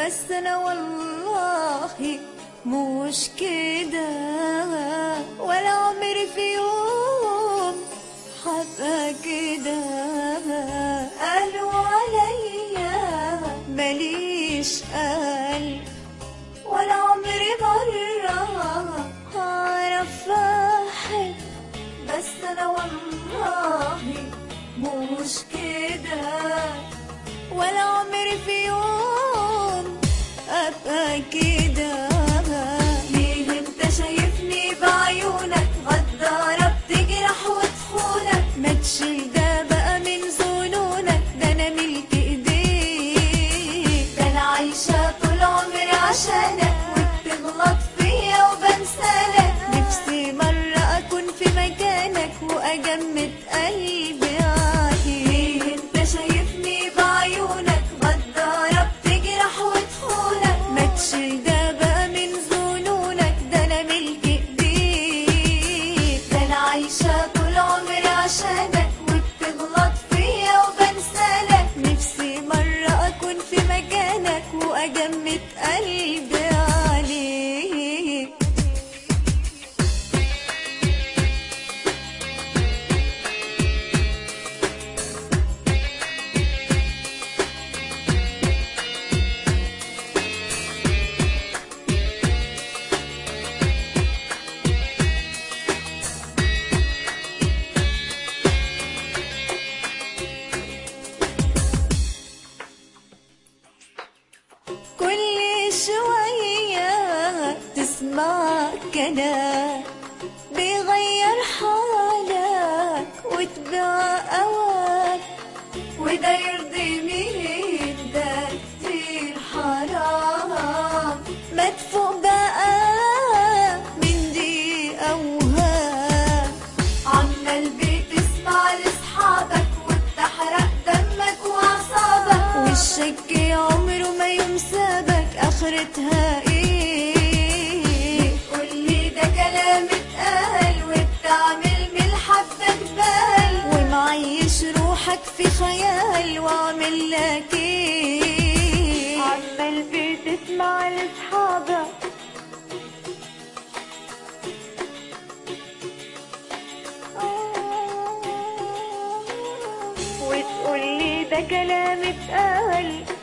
بس انا والله مش كده ولا عمري في يوم حبقى كده قالوا عليا ماليش قلب ولا عمري مرة هعرف أحب بس أنا والله مش كده ولا عمري في يوم أبقى كده ليه انت شايفني بعيونك غدارة بتجرح وتخونك ما تشيل ده بقى من ظنونك ده انا ملك ايديك ده انا عايشة طول عمري عشانك وبتغلط فيا وبنسالك نفسي مرة اكون في مكانك واجمد قلبي عليك انت شايفني بعيونك غدارة بتجرح وتخونك ما تشيل ده بقى من ظنونك ده انا ملك ايديك ده انا عايشة طول عمري عشانك وبتغلط فيا وبنسالك نفسي مرة اكون في مكانك واجمد قلبي عليك كل شوية تسمع كلام بيغير حالك وتبيع أواك وده يرضي مين ده كتير حرام ما تفوق بقى من دي أوهام عمال بتسمع لأصحابك وبتحرق دمك وأعصابك والشك عمره ما يوم سابك آخرتها إيه قولي ده كلام اتقال وبتعمل من الحبة جبال ومعيش روحك في خيال وعامل لك إيه عمال بتسمع لأصحابك وتقولي ده كلام اتقال